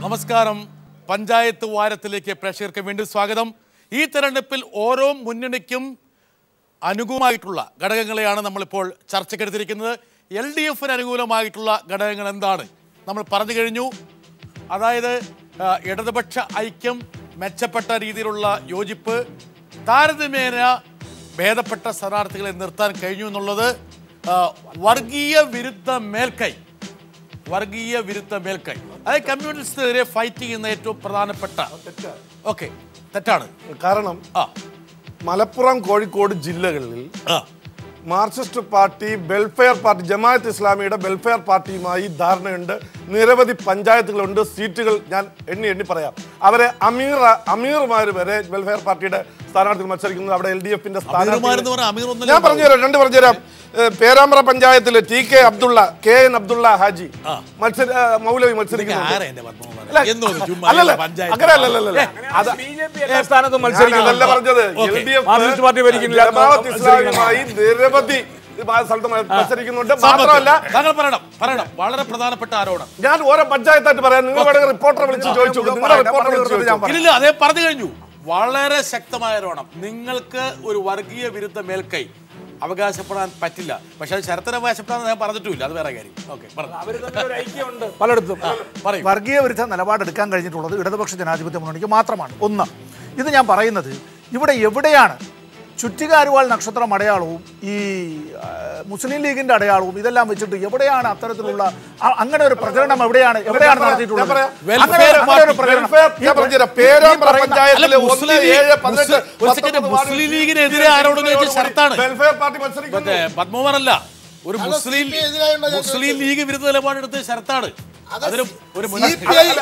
നമസ്കാരം പഞ്ചായത്ത് വാരത്തിലേക്ക് പ്രേക്ഷകർക്ക് വീണ്ടും സ്വാഗതം ഈ തെരഞ്ഞെടുപ്പിൽ ഓരോ മുന്നണിക്കും അനുകൂലമായിട്ടുള്ള ഘടകങ്ങളെയാണ് നമ്മളിപ്പോൾ ചർച്ചയ്ക്കെടുത്തിരിക്കുന്നത് എൽ ഡി എഫിന് അനുകൂലമായിട്ടുള്ള ഘടകങ്ങൾ എന്താണ് നമ്മൾ പറഞ്ഞു കഴിഞ്ഞു അതായത് ആ, ഇടതുപക്ഷ ഐക്യം മെച്ചപ്പെട്ട രീതിയിലുള്ള യോജിപ്പ് താരതമ്യേന ഭേദപ്പെട്ട സ്ഥാനാർത്ഥികളെ നിർത്താൻ കഴിഞ്ഞു എന്നുള്ളത് ആ, വർഗീയ വിരുദ്ധ മേൽക്കൈ വർഗീയ വിരുദ്ധ മേൽക്കൈ അതായത് കമ്മ്യൂണിസ്റ്റിനെതിരെ ഫൈറ്റ് ചെയ്യുന്ന ഏറ്റവും പ്രധാനപ്പെട്ട ഓക്കെ തെറ്റാണ് കാരണം ആ മലപ്പുറം കോഴിക്കോട് ജില്ലകളിൽ ആ Marxist party Welfare Party Jamaat ഇസ്ലാമിയുടെ വെൽഫെയർ പാർട്ടിയുമായി ധാരണയുണ്ട് നിരവധി പഞ്ചായത്തുകളുണ്ട് സീറ്റുകൾ ഞാൻ എണ്ണി എണ്ണി പറയാം അവരെ അമീർ അമീർമാർ വരെ വെൽഫെയർ പാർട്ടിയുടെ സ്ഥാനാർത്ഥികൾ മത്സരിക്കുന്നത് അവിടെ എൽ ഡി എഫിന്റെ അമീർമാരെന്ന് പറഞ്ഞാൽ അമീർ ഒന്നല്ലേ ഞാൻ പറഞ്ഞുതരാം രണ്ട് പറഞ്ഞുതരാം ഏഹ് പേരാമ്പ്ര പഞ്ചായത്തിൽ T K Abdulla K N Abdulla Haji മത്സര ഏഹ് മൗലവി മത്സരിക്കുന്നുണ്ട് ആരാ എന്റെ പത്മകുമാരൻ? അല്ല, എന്നോന്ന് ചുമ്മാ അല്ലല്ല, പഞ്ചായത്ത്. അങ്ങനെ അല്ലല്ലല്ല. അത് ബി ജെ പി എല്ലാ സ്ഥാനത്തും ഞാനതല്ല മത്സരിക്കുന്നുണ്ട് പറഞ്ഞത് ഓക്കേ. LDF മാർക്സിസ്റ്റ് പാർട്ടി ഭരിക്കുന്നില്ല. ജമാഅത്ത് ഇസ്ലാമിയുമായി നിരവധി സ്ഥലത്ത് മത്സരിക്കുന്നുണ്ട് സാമ്പത്ത്, മാത്രമല്ല താങ്കൾ പറയണം പറയണം വളരെ പ്രധാനപ്പെട്ട ആരോപണം ഞാൻ ഓരോ പഞ്ചായത്തായിട്ട് പറയാം നിങ്ങൾ വേണമെങ്കിൽ റിപ്പോർട്ടറെ വിളിച്ച് ചോദിച്ചു നിങ്ങളെ റിപ്പോർട്ടറെ വിളിച്ച് ചോദിച്ചു ഇല്ലില്ല അതേ പറഞ്ഞു കഴിഞ്ഞു വളരെ ശക്തമായ ആരോപണം നിങ്ങൾക്ക് ഒരു വർഗീയ വിരുദ്ധ മേൽക്കൈ അവകാശപ്പെടാൻ പറ്റില്ല പക്ഷെ അത് ശരത്തിന് അവകാശപ്പെടാൻ ഞാൻ പറഞ്ഞിട്ടുമില്ല അത് വേറെ കാര്യം ഓക്കെ പറഞ്ഞു അവര് തമ്മിൽ ഒരു ഐക്യമുണ്ട് പലയിടത്തും പറയും വർഗീയ വിരുദ്ധ നിലപാടെടുക്കാൻ കഴിഞ്ഞിട്ടുള്ളത് ഇടതുപക്ഷ ജനാധിപത്യ മുന്നണിക്ക് മാത്രമാണ് ഒന്ന് ഇത് ഞാൻ പറയുന്നത് ഇവിടെ എവിടെയാണ് ചുറ്റികാരുവാൾ നക്ഷത്രം അടയാളവും ഈ ആ, മുസ്ലിം ലീഗിന്റെ അടയാളവും ഇതെല്ലാം വെച്ചിട്ട് എവിടെയാണ് അത്തരത്തിലുള്ള ആ- അങ്ങനെ ഒരു പ്രചരണം എവിടെയാണ് എവിടെയാണ് നടത്തിയിട്ടുള്ളത് പറയാം. അങ്ങനെ ഒരു- അങ്ങനെ ഒരു പ്രചരണം വെൽഫെയർ ഞാൻ പറഞ്ഞുതരാം പേരാമ്പ്ര അല്ല പഞ്ചായത്തിലെ ഒന്ന് മുസ്ലിം ഏഴ് ലീഗ് പതിനെട്ട് മുസ്ലിം- ഒരു സെക്കൻഡ് പത്തൊമ്പത് വാർഡ് മുസ്ലിം ലീഗിനെതിരെ ആരോടെന്ന് ചോദിച്ചാൽ ശരത്താണ് വെൽഫെയർ പാർട്ടി മത്സരിക്കുന്നു മറ്റേ പത്മകുമാറല്ല ഒരു മുസ്ലിം മുസ്ലിം ലീഗ് വിരുദ്ധ നിലപാടെടുത്ത് ശരത്താണ് അതിന് ഒരു മുന്നണി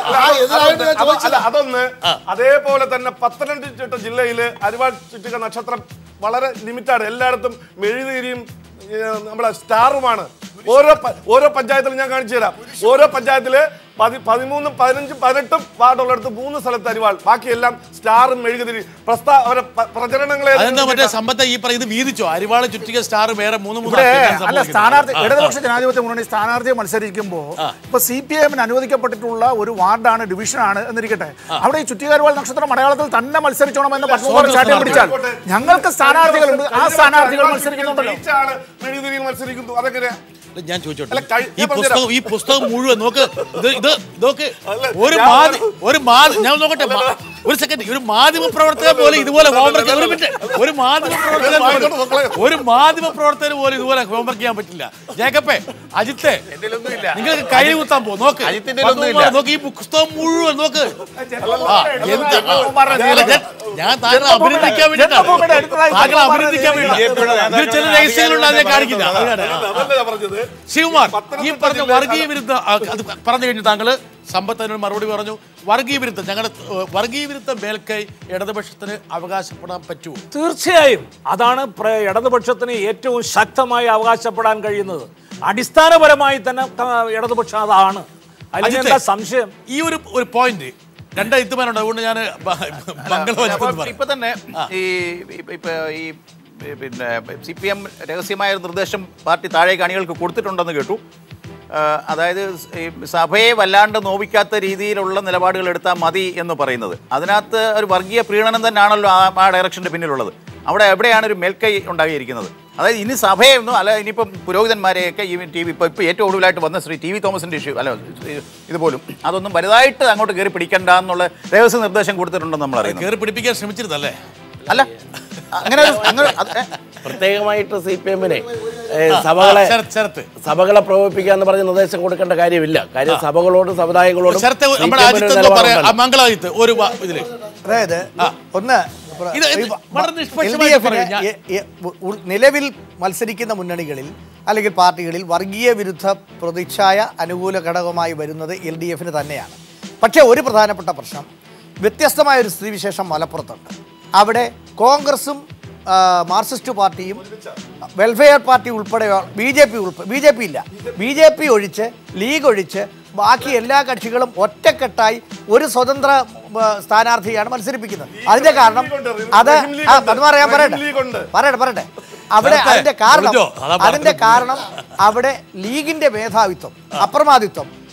അല്ല, അല്ല, അതൊന്ന് അതേപോലെ തന്നെ പത്തനംതിട്ട ജില്ലയില് അരിവാൾ ചുറ്റിക നക്ഷത്രം വളരെ ലിമിറ്റാണ് എല്ലായിടത്തും മെഴുകുതിരിയും ഏഹ്, നമ്മുടെ സ്റ്റാറുമാണ് ഓരോ പ- ഓരോ പഞ്ചായത്തിലും ഞാൻ കാണിച്ചു തരാം ഓരോ പഞ്ചായത്തില് പതി പതിമൂന്നും പതിനഞ്ചും പതിനെട്ടും വാർഡുള്ളിടത്ത് മൂന്ന് സ്ഥലത്ത് അരിവാൾ ബാക്കിയെല്ലാം സ്റ്റാറും മെഴുകുതിരി പ്രസ്താ അവരെ പ- പ്രചരണങ്ങളെ അതെന്താ മറ്റേ സമ്പത്തെ ഈ പറയുന്നത് വീതിച്ചോ അരിവാള് ചുറ്റിക സ്റ്റാർ വേറെ മൂന്ന് മൂന്ന് ഇവിടെ ആക്കിയിട്ടാണ് അല്ല സംഭവിക്കുന്നത്. സ്ഥാനാർത്ഥി ആ, ആ. ഇടതുപക്ഷ ജനാധിപത്യ മുന്നണി സ്ഥാനാർത്ഥിയെ മത്സരിക്കുമ്പോൾ ഇപ്പൊ സി പി എമ്മിന് അനുവദിക്കപ്പെട്ടിട്ടുള്ള ഒരു വാർഡാണ് ഡിവിഷനാണ് എന്നിരിക്കട്ടെ അവിടെ ഈ ചുറ്റികാരുവാൾ നക്ഷത്രം മലയാളത്തിൽ തന്നെ മത്സരിച്ചോണമെന്ന് പത്മകുമാർ ചാട്ടിയം പിടിച്ചാൽ ഞങ്ങൾക്ക് സ്ഥാനാർത്ഥികളുണ്ട് ആ സ്ഥാനാർത്ഥികൾ മത്സരിക്കുന്നുണ്ടല്ലോ മെഴുകുതിരിയിൽ മത്സരിക്കുന്നു അതെങ്ങനെ അല്ല, ഞാൻ ചോദിച്ചോട്ടെ അല്ല, കഴി- ഈ ഞാൻ പുസ്തകം ഈ പുസ്തകം മുഴുവൻ നോക്ക് ഇത് ഇത് ഇതൊക്കെ അല്ല, ഒരു ഞാൻ മാധ്യ ഒരു മാധ്യ ഞാൻ നോക്കട്ടെ മാ- ഒരു സെക്കൻഡ് ഒരു മാധ്യമ പ്രവർത്തകൻ പോലെ ഇതുപോലെ ഹോംവർക്ക് ഒരു മിനിറ്റ് ഒരു മാധ്യമ പ്രവർത്തകൻ പോലും- ഒരു മാധ്യമ പ്രവർത്തകന് പോലും ഇതുപോലെ ഹോംവർക്ക് ചെയ്യാൻ പറ്റില്ല ജേക്കപ്പേ അജിത്തെ നിങ്ങൾക്ക് കൈ കുത്താൻ പോ നോക്ക് പത്മകുമാർ, നോക്ക് ഈ പുസ്തകം മുഴുവൻ നോക്ക് ആ, എന്ത്? അല്ല, ഞാൻ- ഞാൻ താങ്കളെ അഭിനന്ദിക്കാൻ വേണ്ടിയിട്ടാണ് ജന്മഭൂമിയുടെ അടുത്തതായി താങ്കളെ അഭിനന്ദിക്കാൻ വേണ്ടിയിട്ടാണ് ഇതിൽ ചില രഹസ്യങ്ങളുണ്ട് അതിനെ കാണിക്കില്ല അതാണ്. ആ. അതല്ല ഞാൻ പറഞ്ഞത് ശിവകുമാർ ഈ പത്തനംതിട്ട പറഞ്ഞ ജില്ലയിൽ വർഗീയ വിരുദ്ധ ആ, അത് പറഞ്ഞു കഴിഞ്ഞു താങ്കൾ സമ്പത്തിന് മറുപടി പറഞ്ഞു വർഗീയ വിരുദ്ധം ഞങ്ങളുടെ ഏഹ്, വർഗീയ വിരുദ്ധ മേൽക്കൈ ഇടതുപക്ഷത്തിന് അവകാശപ്പെടാൻ പറ്റുമോ തീർച്ചയായും അതാണ് പ്ര- ഇടതുപക്ഷത്തിന് ഏറ്റവും ശക്തമായി അവകാശപ്പെടാൻ കഴിയുന്നത് അടിസ്ഥാനപരമായി തന്നെ ക- ഇടതുപക്ഷം അതാണ് അല്ലെങ്കിൽ അജിത്തെ, എന്താ സംശയം ഈ ഒരു ഒരു പോയിന്റ് രണ്ട് എഴുത്തുമാരുണ്ട് അതുകൊണ്ട് ഞാൻ മംഗളവചനം ഇപ്പൊ തന്നെ ഈ ഇപ്പ- ഇപ്പൊ ഈ പിന്നെ സി പി എം രഹസ്യമായ ഒരു നിർദ്ദേശം പാർട്ടി താഴേക്ക് അണികൾക്ക് കൊടുത്തിട്ടുണ്ടെന്ന് കേട്ടു ആ, അതായത് ഈ സഭയെ വല്ലാണ്ട് നോവിക്കാത്ത രീതിയിലുള്ള നിലപാടുകൾ എടുത്താൽ മതി എന്ന് പറയുന്നത് അതിനകത്ത് ഒരു വർഗീയ പ്രീണനം തന്നെയാണല്ലോ ആ ആ ഡയറക്ഷൻ്റെ പിന്നിലുള്ളത് അവിടെ എവിടെയാണ് ഒരു മേൽക്കൈ ഉണ്ടാകിയിരിക്കുന്നത് അതായത് ഇനി സഭയൊന്നും അല്ല ഇനിയിപ്പം പുരോഹിതന്മാരെയൊക്കെ ഈ ടി വി ഇപ്പോൾ ഇപ്പോൾ ഏറ്റവും ഒടുവിലായിട്ട് വന്ന ശ്രീ ടി വി തോമസിൻ്റെ ഇഷ്യൂ അല്ല ഇതുപോലും അതൊന്നും വലുതായിട്ട് അങ്ങോട്ട് കയറി പിടിക്കണ്ട എന്നുള്ള രഹസ്യ നിർദ്ദേശം കൊടുത്തിട്ടുണ്ടെന്ന് നമ്മൾ അറിയുന്നു കയറി പിടിപ്പിക്കാൻ ശ്രമിച്ചിരുന്നല്ലേ അല്ല അങ്ങനെ അങ്ങനെ അത് ഏ, പ്രത്യേകമായിട്ട് സി പി എമ്മിനെ സഭകളെ ശരത്ത് ശരത്ത് സഭകളെ പ്രകോപിപ്പിക്കുക എന്ന് പറഞ്ഞ നിർദ്ദേശം കൊടുക്കേണ്ട കാര്യമില്ല കാര്യം സഭകളോടും സമുദായങ്ങളോടും ശരത്തെ CPM നമ്മുടെ ന് അജിത്ത് എന്തോ നിലപാടുണ്ടല്ലോ. പറയാം മംഗളാജിത്ത് ഒരു വാ- ഇതില് അതായത് ഒന്ന് ഇത് ഇത് വളരെ എൽ ഡി നിഷ്പക്ഷമായിട്ട് എഫിന് പറയും ഞാൻ. എ- എ- ഉ- നിലവിൽ മത്സരിക്കുന്ന മുന്നണികളിൽ അല്ലെങ്കിൽ പാർട്ടികളിൽ വർഗീയ വിരുദ്ധ പ്രതിച്ഛായ അനുകൂല ഘടകമായി വരുന്നത് എൽ ഡി എഫിന് തന്നെയാണ് പക്ഷേ ഒരു പ്രധാനപ്പെട്ട പ്രശ്നം വ്യത്യസ്തമായ ഒരു സ്ഥിതിവിശേഷം മലപ്പുറത്തുണ്ട് അവിടെ കോൺഗ്രസും ആ, മാർക്സിസ്റ്റ് പാർട്ടിയും വെൽഫെയർ പാർട്ടി ഉൾപ്പെടെ ബി ജെ പി ഉൾപ്പെടെ ബി ജെ പി ഇല്ല ബി ജെ പി ഒഴിച്ച് ലീഗ് ഒഴിച്ച് ബാക്കി എല്ലാ കക്ഷികളും ഒറ്റക്കെട്ടായി ഒരു സ്വതന്ത്ര ആ, സ്ഥാനാർത്ഥിയാണ് മത്സരിപ്പിക്കുന്നത് അതിന്റെ കാരണം അത് റഹീം ലീഗ് ആ, ഉണ്ട്. അത് പറയാൻ റഹീം പറയട്ടെ ലീഗ് ഉണ്ട്. പറയട്ടെ പറയട്ടെ അവിടെ നേരത്തെ അതിന്റെ കാരണം പറഞ്ഞോ? അതാ പറഞ്ഞത്. അതിന്റെ കാരണം അവിടെ ലീഗിന്റെ മേധാവിത്വം അപ്രമാദിത്വം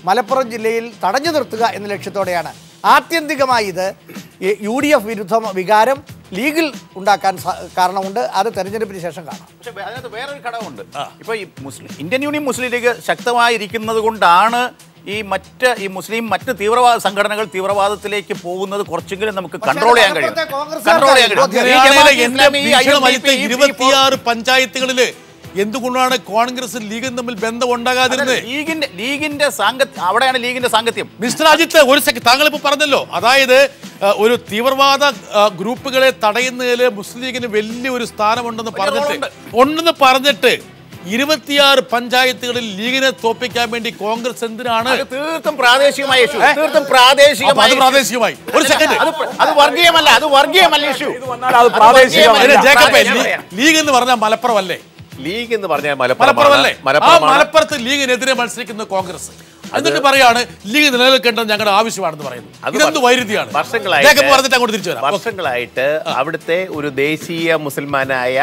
മലപ്പുറം ജില്ലയിൽ തടഞ്ഞു നിർത്തുക എന്ന ലക്ഷ്യത്തോടെയാണ് ആത്യന്തികമായി ഇത് ഈ യു ഡി എഫ് വിരുദ്ധ വികാരം ലീഗിൽ ഉണ്ടാക്കാൻ സ- കാരണമുണ്ട് അത് തെരഞ്ഞെടുപ്പിന് ശേഷം കാണാം പക്ഷെ വേ- അതിനകത്ത് വേറൊരു ഘടകമുണ്ട് ഇപ്പൊ ഈ Muslim Indian Union Muslim League ശക്തമായിരിക്കുന്നത് കൊണ്ടാണ് ഈ മറ്റ് ഈ മുസ്ലിം മറ്റ് തീവ്രവാദ സംഘടനകൾ തീവ്രവാദത്തിലേക്ക് പോകുന്നത് കുറച്ചെങ്കിലും നമുക്ക് പക്ഷേ കൺട്രോൾ ചെയ്യാൻ കഴിയും മലപ്പുറത്തെ കോൺഗ്രസ്സുകാർക്ക് കൺട്രോൾ ചെയ്യാൻ കഴിയും ഈ അങ്ങനെയാണെങ്കിൽ ജമാഅത്ത് എന്റെ ഇസ്ലാമി, ഭീഷണമയത്തെ ISDP, ഇരുപത്തിയാറ് പഞ്ചായത്തുകളില് എന്തുകൊണ്ടാണ് കോൺഗ്രസും ലീഗും തമ്മിൽ ബന്ധം ഉണ്ടാകാതിരുന്നത് ലീഗിന്റെ ലീഗിന്റെ സാങ്കത്യം അവിടെയാണ് ലീഗിന്റെ സാങ്കത്യം മിസ്റ്റർ അജിത്ത് ഒരു സെക്കൻഡ് താങ്കൾ ഇപ്പോൾ പറഞ്ഞല്ലോ അതായത് ആ, ഒരു തീവ്രവാദ ആ, ഗ്രൂപ്പുകളെ തടയുന്നതിൽ മുസ്ലിം ലീഗിന് വലിയൊരു സ്ഥാനമുണ്ടെന്ന് പറഞ്ഞിട്ട് ഉണ്ടെന്ന് പറഞ്ഞിട്ട് ഇരുപത്തിയാറ് പഞ്ചായത്തുകളിൽ ലീഗിനെ തോപ്പിക്കാൻ വേണ്ടി കോൺഗ്രസ് എന്തിനാണ് അത് തീർത്തും പ്രാദേശികമായ ഇഷ്യൂ തീർത്തും അപ്പൊ അത് പ്രാദേശികമായ പ്രാദേശികമായി ഒരു സെക്കൻഡ് അത് പ്ര- അത് വർഗീയമല്ല അത് വർഗീയമല്ല ഇഷ്യൂ വന്നാൽ അത് പ്രാദേശികമല്ല. ജേക്കബേ പ്രാദേശികമല്ല. ലീഗ് എന്ന് പറഞ്ഞാൽ മലപ്പുറം അല്ലേ ലീഗ് എന്ന് പറഞ്ഞാൽ മലപ്പുറം മലപ്പുറം അല്ലേ ആ മലപ്പുറമാണ് മലപ്പുറത്ത് ലീഗിനെതിരെ മത്സരിക്കുന്ന കോൺഗ്രസ് എന്നിട്ട് പറയാണ് ലീഗ് നിലനിൽക്കേണ്ടത് ഞങ്ങളുടെ ആവശ്യമാണെന്ന് പറയുന്നു അത് ഇതെന്ത് വർ- വൈരുദ്ധ്യമാണ് വർഷങ്ങളായിട്ട് ജേക്കബ് പറഞ്ഞിട്ട് അങ്ങോട്ട് തിരിച്ചു വരാം വർഷങ്ങളായിട്ട് അവിടുത്തെ ഒരു ദേശീയ മുസൽമാനായ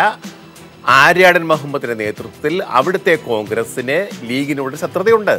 ആര്യാടൻ മുഹമ്മദിന്റെ നേതൃത്വത്തിൽ അവിടുത്തെ കോൺഗ്രസിന് ലീഗിനോട് ശത്രുതയുണ്ട്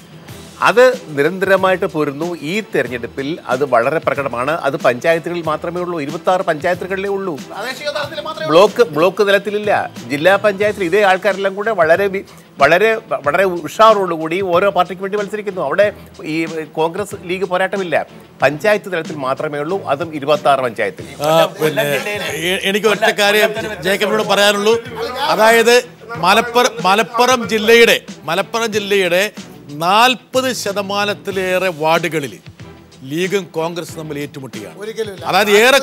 അത് നിരന്തരമായിട്ട് പോരുന്നു ഈ തെരഞ്ഞെടുപ്പിൽ അത് വളരെ പ്രകടമാണ് അത് പഞ്ചായത്തുകളിൽ മാത്രമേ ഉള്ളൂ ഇരുപത്തി ആറ് പഞ്ചായത്തുകളിലേ ഉള്ളൂ പ്രാദേശിക തലത്തിൽ മാത്രമേ ബ്ലോക്ക് ബ്ലോക്ക് തലത്തിലില്ല ജില്ലാ പഞ്ചായത്തിൽ ഇതേ ആൾക്കാരെല്ലാം കൂടെ വളരെ വി- വളരെ വളരെ ഉഷാറോടുകൂടി ഓരോ പാർട്ടിക്ക് വേണ്ടി മത്സരിക്കുന്നു അവിടെ ഈ കോൺഗ്രസ് ലീഗ് പോരാട്ടമില്ല പഞ്ചായത്ത് തലത്തിൽ മാത്രമേ ഉള്ളൂ അതും ഇരുപത്തി ആറ് പഞ്ചായത്തിൽ ആ, പിന്നെ എ- എനിക്ക് ഒറ്റ കാര്യം ജേക്കബിനോട് പറയാനുള്ളൂ അതായത് മലപ്പുറം മലപ്പുറം ജില്ലയുടെ മലപ്പുറം ജില്ലയുടെ നാൽപ്പത് ശതമാനത്തിലേറെ വാർഡുകളിൽ ലീഗും കോൺഗ്രസും തമ്മിൽ ഏറ്റുമുട്ടുകയാണ് അതായത് ഏറെ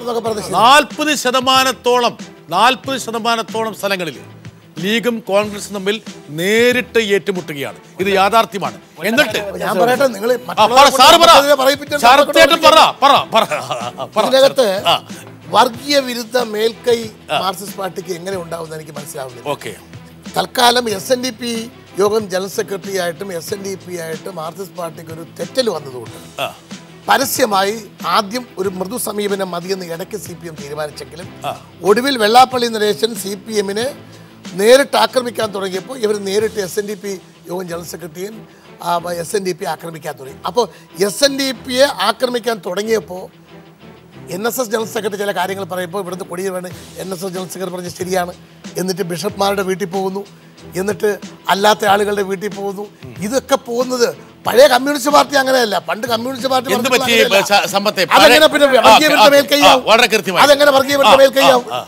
നാൽപ്പത് ശതമാനത്തോളം നാൽപ്പത് ശതമാനത്തോളം സ്ഥലങ്ങളിൽ ലീഗും കോൺഗ്രസും തമ്മിൽ നേരിട്ട് ഏറ്റുമുട്ടുകയാണ് ഇത് യാഥാർത്ഥ്യമാണ് എന്നിട്ട് ഞാൻ പറയട്ടെ നിങ്ങൾ ആ, പറ, സാറ് പറ ശരത്തേട്ടൻ പറ പറ പറ പറ ഇതിനകത്ത് ആ വർഗീയ വിരുദ്ധ മേൽക്കൈ മാർക്സിസ്റ്റ് പാർട്ടിക്ക് എങ്ങനെ ഉണ്ടാവുമെന്ന് എനിക്ക് മനസ്സിലാവുന്നില്ല ഓക്കെ തൽക്കാലം S N D P Yogam general secretary ആയിട്ടും എസ് എൻ ഡി പി ആയിട്ടും മാർക്സിസ്റ്റ് പാർട്ടിക്ക് ഒരു തെറ്റൽ വന്നതുകൊണ്ട് ആ പരസ്യമായി ആദ്യം ഒരു മൃദു സമീപനം മതിയെന്ന് ഇടയ്ക്ക് സി പി എം തീരുമാനിച്ചെങ്കിലും ഒടുവിൽ വെള്ളാപ്പള്ളി നരേശൻ സി പി എമ്മിനെ നേരിട്ട് ആക്രമിക്കാൻ തുടങ്ങിയപ്പോൾ ഇവർ നേരിട്ട് S N D P Yogam general സെക്രട്ടറിയും എസ് എൻ ഡി പി ആക്രമിക്കാൻ തുടങ്ങി അപ്പോൾ എസ് എൻ ഡി പിയെ ആക്രമിക്കാൻ തുടങ്ങിയപ്പോൾ N S S general secretary ചില കാര്യങ്ങൾ പറയുമ്പോൾ ഇവിടുന്ന് കൊടിയ വേണം N S S general secretary പറഞ്ഞ് ശരിയാണ് എന്നിട്ട് ബിഷപ്പ്മാരുടെ വീട്ടിൽ പോകുന്നു എന്നിട്ട് അല്ലാത്ത ആളുകളുടെ വീട്ടിൽ പോകുന്നു ഇതൊക്കെ പോകുന്നത് പഴയ കമ്മ്യൂണിസ്റ്റ് പാർട്ടി അങ്ങനെയല്ല പണ്ട് കമ്മ്യൂണിസ്റ്റ് പാർട്ടി എന്ത് പറഞ്ഞപ്പോൾ പറ്റി അങ്ങനെയല്ല. സ- സമ്പത്തെ? അതെങ്ങനെ പിന്നെ പഴയ- വർഗീയ ആ, വിരുദ്ധ ആ, മേൽക്കൈയാവും ആ, വളരെ കൃത്യമായി. അതെങ്ങനെ വർഗീയ വിരുദ്ധ ആ, മേൽക്കൈയാവും ആ,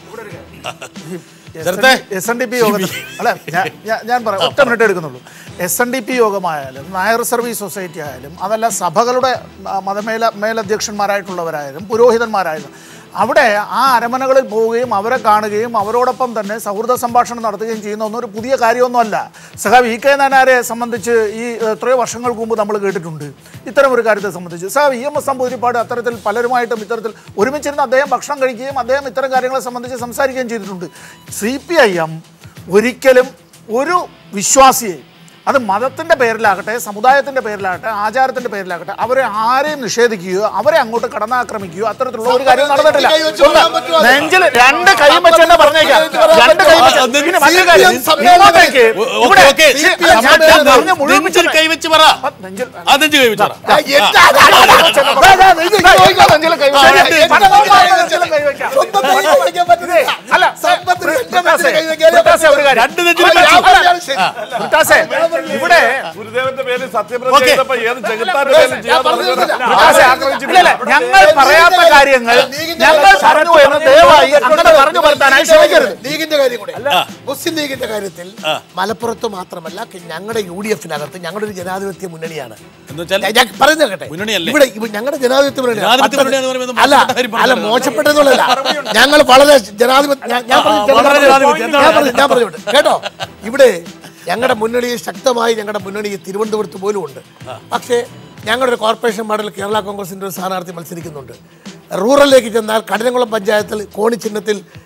ചെറുത്തെ എസ് എൻ ഡി പി യോഗത്തിൽ അല്ല ഞാൻ- ഞാൻ- ഞാൻ പറയാം ഒറ്റ മിനിറ്റ് എടുക്കുന്നുള്ളൂ എസ് എൻ ഡി പി യോഗമായാലും നായർ സർവീസ് സൊസൈറ്റി ആയാലും അതല്ല സഭകളുടെ ആ, മതമേല മേലധ്യക്ഷന്മാരായിട്ടുള്ളവരായാലും പുരോഹിതന്മാരായാലും അവിടെ ആ അരമനകളിൽ പോവുകയും അവരെ കാണുകയും അവരോടൊപ്പം തന്നെ സൗഹൃദ സംഭാഷണം നടത്തുകയും ചെയ്യുന്ന ഒന്നും ഒരു പുതിയ കാര്യമൊന്നുമല്ല സഹാബ് ഇ കെ നാനാരെ സംബന്ധിച്ച് ഈ എത്രയോ വർഷങ്ങൾക്ക് മുമ്പ് നമ്മൾ കേട്ടിട്ടുണ്ട് ഇത്തരം ഒരു കാര്യത്തെ സംബന്ധിച്ച് സഹാബ് ഇ എം എസ് നമ്പൂതിരിപ്പാട് അത്തരത്തിൽ പലരുമായിട്ടും ഇത്തരത്തിൽ ഒരുമിച്ചിരുന്ന് അദ്ദേഹം ഭക്ഷണം കഴിക്കുകയും അദ്ദേഹം ഇത്തരം കാര്യങ്ങളെ സംബന്ധിച്ച് സംസാരിക്കുകയും ചെയ്തിട്ടുണ്ട് സി പി ഐ എം ഒരിക്കലും ഒരു വിശ്വാസിയെ അത് മതത്തിന്റെ പേരിലാകട്ടെ സമുദായത്തിന്റെ പേരിലാകട്ടെ ആചാരത്തിന്റെ പേരിലാകട്ടെ അവരെ ആരെയും നിഷേധിക്കുകയോ അവരെ അങ്ങോട്ട് കടന്നാക്രമിക്കുകയോ അത്തരത്തിലുള്ള ഒരു കാര്യം നടന്നിട്ടില്ല കൈ വെച്ച് ഒന്ന് പറയാൻ പറ്റുമോ? നെഞ്ചിൽ രണ്ട് കൈ വെച്ച് തന്നെ പറഞ്ഞേക്കാം രണ്ട് കൈ വെച്ച് ആ, പിന്നെ മറ്റൊരു കാര്യം, CPM സമ്മേളനം- ഇങ്ങോട്ടേക്ക് ഓ- ഇവിടെ ഓക്കെ, ഓക്കെ. CPM ഞാൻ സമ്മേളനം പറഞ്ഞ മുഴുവൻ നെഞ്ചിൽ കൈവച്ച് പറ ആ, നെഞ്ചിൽ ആ നെഞ്ചിൽ കൈവച്ച് പറ ആ, എന്താ അത്? ദാ, ദാ, ഇത് ചോദിക്കാം. നെഞ്ചിൽ കൈ ശരി, വെക്കാം. എന്ത് പണമായിട്ട് നെഞ്ചിൽ കൈ വെക്കാം. സ്വന്തം കൈ വയ്ക്കാൻ പറ്റുന്നില്ല. അല്ല, സമ്പത്തിന് എന്റെ ബ്രിട്ടാസെ, നെഞ്ചിൽ കൈ വെക്കാനേ ബ്രിട്ടാസെ ഒരു കാര്യം. രണ്ട് നെഞ്ചിൽ പറ്റൂ. വെച്ചു. ഞാൻ പറഞ്ഞതാണ് ശരി. ബ്രിട്ടാസെ, ഇവിടെ ഗുരുദേവന്റെ പേരിൽ സത്യപ്രതിജ്ഞ ഓക്കെ. ചെയ്തപ്പോ ഏത് ജഗത്താന്റെ പേരിൽ ഞാൻ ചെയ്യാതെ പറഞ്ഞിട്ടില്ല. ബ്രിട്ടാസെ, ഇല്ല, ഇല്ല, ഞങ്ങൾ പറയാത്ത കാര്യങ്ങൾ ഞങ്ങൾ പറഞ്ഞു എന്ന് ദയവായി അങ്ങനെ പറഞ്ഞു വരുത്താനായി ശ്രമിക്കരുത് ലീഗിന്റെ കാര്യം കൂടെ മുസ്ലിം ലീഗിന്റെ കാര്യത്തിൽ മലപ്പുറത്ത് മാത്രമല്ല ഞങ്ങളുടെ യു ഡി എഫിനകത്ത് ഞങ്ങളുടെ ഒരു ജനാധിപത്യ മുന്നണിയാണ് എന്ന് വെച്ചാൽ ഞാൻ- ഞാൻ പറയുന്നത് കേട്ടെ മുന്നണിയല്ലേ? ഇവിടെ ഇവ- ഞങ്ങളുടെ ജനാധിപത്യ മുന്നണി ജനാധിപത്യ മുന്നണി എന്ന് പറയുന്നത് അല്ല മോശപ്പെട്ട കാര്യം അല്ല പറഞ്ഞതല്ല. മോശപ്പെട്ടതെന്നുള്ളതല്ല ഞങ്ങൾ വളരെ ജനാധിപത്യ ഞാൻ- ഞാൻ പറഞ്ഞു- ആ, വളരെ ജനാധിപത്യം. ഞാൻ പറഞ്ഞു ഞാൻ പറഞ്ഞോട്ടെ കേട്ടോ ഇവിടെ ഞങ്ങളുടെ മുന്നണി ശക്തമായി ഞങ്ങളുടെ മുന്നണി തിരുവനന്തപുരത്ത് പോലും ഉണ്ട് പക്ഷേ ഞങ്ങളുടെ ഒരു കോർപ്പറേഷൻ വാർഡിൽ കേരള കോൺഗ്രസിന്റെ ഒരു സ്ഥാനാർത്ഥി മത്സരിക്കുന്നുണ്ട് റൂറലിലേക്ക് ചെന്നാൽ കഠിനംകുളം പഞ്ചായത്തിൽ കോണി ചിഹ്നത്തിൽ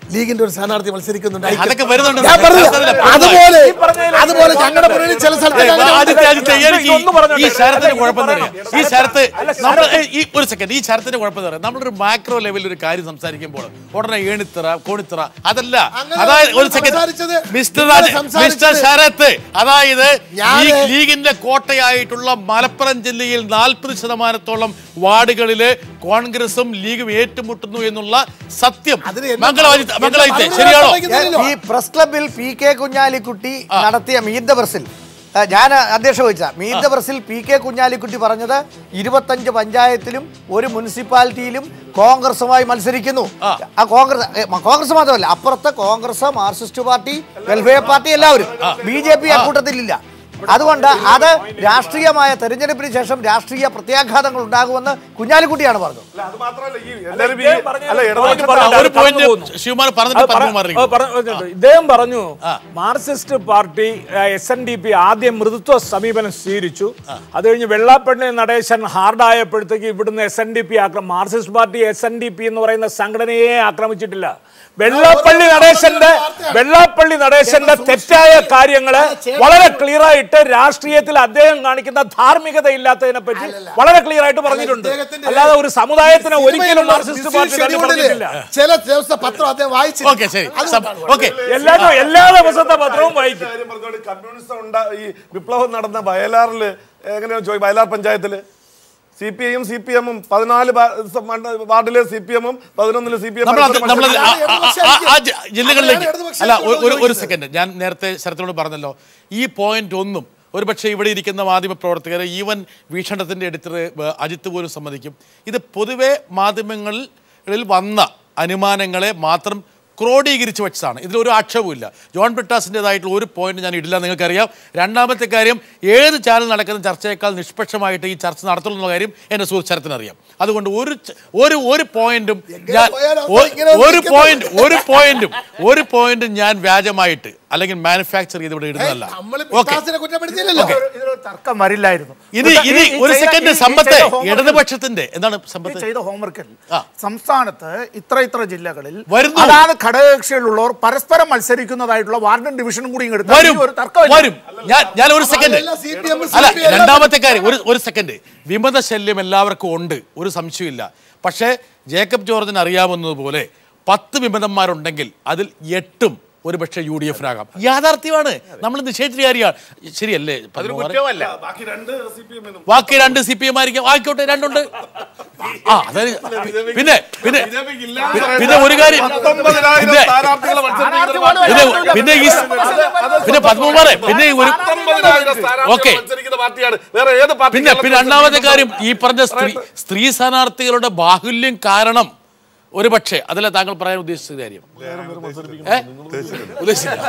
ലീഗിന്റെ ഒരു സ്ഥാനാർത്ഥി മത്സരിക്കുന്നുണ്ട് അതൊക്കെ വരുന്നുണ്ട് ഞാൻ പറഞ്ഞില്ല. അതല്ല, അതുപോലെ ഈ പറഞ്ഞതിൽ അതുപോലെ ഞങ്ങളുടെ മുന്നിൽ ചില സ്ഥലത്ത് ഏയ്, അങ്ങനെ ആദിത്യ, ആദിത്യ, എനിക്ക് ഈ- ഒന്ന് പറഞ്ഞോട്ടെ. ഈ ശരത്തിന് അല്ല, കുഴപ്പം ഇത് തരാം പറയണം. ഈ ശരത്ത് അല്ല, നമ്മൾ ശരത്ത് ഈ ഒരു സെക്കൻഡ് ഈ ശരത്തിന്റെ കുഴപ്പം തരാം നമ്മളൊരു മാക്രോ ലെവലിൽ ഒരു കാര്യം സംസാരിക്കുമ്പോൾ ഉടനെ ഏണിത്തറ കോണിത്തറ അതല്ല അങ്ങനെ അതായത് ഒരു സംസാരിച്ചത് സെക്കൻഡ് മിസ്റ്റർ നിങ്ങൾ രാജ- സംസാരിച്ചത് മിസ്റ്റർ ശരത്ത് അതായത് ഞാന് ലീഗ്- ലീഗിന്റെ കോട്ടയായിട്ടുള്ള മലപ്പുറം ജില്ലയിൽ നാൽപ്പത് ശതമാനത്തോളം വാർഡുകളില് കോൺഗ്രസും ലീഗും ഏറ്റുമുട്ടുന്നു എന്നുള്ള സത്യം അതിന് എന്നെ മംഗളവാദിത്യ എന്നെ മംഗളവാദിത്യ മറുപടി ശരിയാണോ പറയാൻ ഈ പ്രസ് ക്ലബിൽ പി കെ കുഞ്ഞാലിക്കുട്ടി നടത്തിയ മീറ്റ് ദ പ്രസിൽ ആ, ഞാൻ അധ്യക്ഷ വഹിച്ച മീറ്റ് ദ പ്രസിൽ പി കെ കുഞ്ഞാലിക്കുട്ടി പറഞ്ഞത് ഇരുപത്തഞ്ച് പഞ്ചായത്തിലും ഒരു മുനിസിപ്പാലിറ്റിയിലും കോൺഗ്രസുമായി മത്സരിക്കുന്നു ആ കോൺഗ്രസ് ഏ, മ- കോൺഗ്രസ് മാത്രമല്ല അപ്പുറത്തെ Congress Marxist party Welfare Party എല്ലാവരും ബി ജെ പി അക്കൂട്ടത്തിലില്ല അതുകൊണ്ട് അത് രാഷ്ട്രീയമായ തെരഞ്ഞെടുപ്പിന് ശേഷം രാഷ്ട്രീയ പ്രത്യാഘാതങ്ങൾ ഉണ്ടാകുമെന്ന് കുഞ്ഞാലിക്കുട്ടിയാണ് പറഞ്ഞത് അല്ല, അത് മാത്രമല്ല ഈ എല്ലാവരും ഈ- ഇദ്ദേഹം പറഞ്ഞത് അല്ല, point ഇടതുപക്ഷ പറഞ്ഞില്ല, ഒരു അത് പോയിന്റ് കടന്നു പോകുന്നു. ശിവമാർ അത് പറഞ്ഞിട്ട് പറ- പറഞ്ഞു മാറി അത് പറഞ്ഞിട്ടുണ്ട്. ഇദ്ദേഹം പറഞ്ഞു Marxist party S N D P ആദ്യം മൃദുത്വ സമീപനം സ്വീകരിച്ചു അത് കഴിഞ്ഞ് വെള്ളാപ്പള്ളി നടേശൻ ഹാർഡായപ്പോഴത്തേക്ക് ഇവിടുന്ന് എസ് എൻ ഡി പി ആക്രമം Marxist party S N D P എന്ന് പറയുന്ന സംഘടനയെ ആക്രമിച്ചിട്ടില്ല വെള്ളാപ്പള്ളി നടേശന്റെ വെള്ളാപ്പള്ളി നടേശന്റെ തെറ്റായ കാര്യങ്ങള് വളരെ ക്ലിയർ ആയിട്ട് രാഷ്ട്രീയത്തിൽ അദ്ദേഹം കാണിക്കുന്ന ധാർമ്മികത ഇല്ലാത്തതിനെ പറ്റി വളരെ ക്ലിയർ ആയിട്ട് പറഞ്ഞിട്ടുണ്ട് ഇദ്ദേഹത്തിന്റെ- അല്ലാതെ ഒരു സമുദായത്തിന് ഒരിക്കലും സിനിമയിലുള്ള മാർക്സിസ്റ്റ് പാർട്ടി busy തള്ളി schedule ല് പറഞ്ഞിട്ടില്ല ചില ദിവസത്തെ പത്രം അദ്ദേഹം വായിച്ചു ഓക്കെ ശരി ഓക്കെ എല്ലാ എല്ലാ ദിവസത്തെ പത്രവും വായിക്കും കാര്യം പറഞ്ഞോണ്ട് കമ്മ്യൂണിസം ഉണ്ടാ ഈ വിപ്ലവം നടന്ന വയലാറില് എങ്ങനെയാ ചോദിക്കും വയലാർ പഞ്ചായത്തില് സി പി ഐയും സി പി എമ്മും പതിനാല് ബാ- സ- മണ്ഡ- വാർഡിലെ സി പി എമ്മും പതിനൊന്നില് സി പി എം നമ്മൾ നമ്മൾ ആ ജില്ലകളിലേക്ക് ഇടതുപക്ഷ അല്ല ഒരു- ഒരു ഒരു ചോദിക്കുന്നത്. സെക്കൻഡ് ഞാൻ നേരത്തെ ശരത്തിനോട് പറഞ്ഞല്ലോ ഈ പോയിന്റ് ഒന്നും ഒരുപക്ഷെ ഇവിടെ ഇരിക്കുന്ന മാധ്യമ പ്രവർത്തകർ ഈവൻ വീക്ഷണത്തിന്റെ എഡിറ്റർ അജിത്ത് പോലും സമ്മതിക്കും ഇത് പൊതുവെ മാധ്യമങ്ങളിൽ വന്ന അനുമാനങ്ങളെ മാത്രം ക്രോഡീകരിച്ച് വെച്ചതാണ് ഇതിലൊരു ആക്ഷേപമില്ല ജോൺ ബ്രിട്ടാസിൻ്റെതായിട്ടുള്ള ഒരു പോയിന്റ് ഞാൻ ഇടില്ല നിങ്ങൾക്കറിയാം രണ്ടാമത്തെ കാര്യം ഏത് ചാനൽ നടക്കുന്ന ചർച്ചയേക്കാൾ നിഷ്പക്ഷമായിട്ട് ഈ ചർച്ച നടത്തുള്ളൂ എന്ന കാര്യം എൻ്റെ സുഹൃത്ത് ശരത്തിന് അറിയാം അതുകൊണ്ട് ഒരു ച- ഒരു ഒരു പോയിന്റും ഞാൻ പോയാലും ഒ- ഇങ്ങനെ ഒരു നിൽക്കുന്നത്? പോയിന്റ് ഒരു പോയിന്റും ഒരു പോയിന്റും ഞാൻ വ്യാജമായിട്ട് അല്ലെങ്കിൽ മാനുഫാക്ചർ ചെയ്ത് ഇവിടെ ഇടുന്നതല്ല നമ്മൾ ഓക്കെ പിതാസിനെ കുറ്റപ്പെടുത്തിയില്ലല്ലോ ഇതിലൊരു തർക്കം വരില്ലായിരുന്നു ഇനി ഈ- ഇനി ഈ ഒരു ചെയ്ത- സെക്കൻഡ് ഈ- ഈ സമ്പത്തെ ചെയ്ത homework- ഇടതുപക്ഷത്തിന്റെ എന്താണ് ഈ സമ്പത്ത് ചെയ്ത ഹോംവർക്കിൽ ആ. സംസ്ഥാനത്ത് ഇത്ര ഇത്ര ജില്ലകളിൽ വരുന്നു. അതാണ് ഘടകകക്ഷികളുള്ളവർ പരസ്പരം മത്സരിക്കുന്നതായിട്ടുള്ള വാർഡും ഡിവിഷനും കൂടി എടുത്താൽ വരും ഈ ഒരു തർക്കമില്ല വരും ഞാൻ ഞാൻ ഒരു സെക്കൻഡ് അതെല്ലാം CPM, അല്ല CPM രണ്ടാമത്തെ കാര്യം ഒരു ഒരു സെക്കൻഡ് വിമത ശല്യം എല്ലാവർക്കും ഉണ്ട് ഒരു സംശയമില്ല പക്ഷേ ജേക്കബ് ജോർജിന് അറിയാവുന്നതുപോലെ പത്ത് വിമതന്മാരുണ്ടെങ്കിൽ അതിൽ എട്ടും ഒരുപക്ഷെ യു ഡി എഫിനാകാം യാഥാർത്ഥ്യമാണ് നമ്മൾ നിഷേധിച്ച കാര്യമാണ് ശരിയല്ലേ അതൊരു പത്മകുമാർ? കുറ്റമല്ല ബാക്കി രണ്ട് സി പി എമ്മിനും ബാക്കി രണ്ട് സി പി എം ആയിരിക്കും ആയിക്കോട്ടെ രണ്ടുണ്ട് ആ അതായത് പിന്നെ പിന്നെ പിന്നെ ഒരു കാര്യം പത്തൊമ്പതിനായിരം പിന്നെ സ്ഥാനാർത്ഥികളെ മത്സരിപ്പിക്കുന്ന പിന്നെ പിന്നെ ഈ പിന്നെ പത്മകുമാറെ പിന്നെ ഈ ഒരു പത്തൊമ്പതിനായിരം സ്ഥാനാർത്ഥികളെ ഓക്കെ മത്സരിക്കുന്ന പാർട്ടിയാണ് വേറെ ഏത് പാർട്ടി പിന്നെ പിന്നെ രണ്ടാമത്തെ കാര്യം ഈ പറഞ്ഞ സ്ത്രീ സ്ത്രീ സ്ഥാനാർത്ഥികളുടെ ബാഹുല്യം കാരണം ഒരു പക്ഷേ അതല്ല താങ്കൾ പറയാൻ ഉദ്ദേശിച്ച കാര്യം ഏ? ഉദ്ദേശിച്ചില്ല.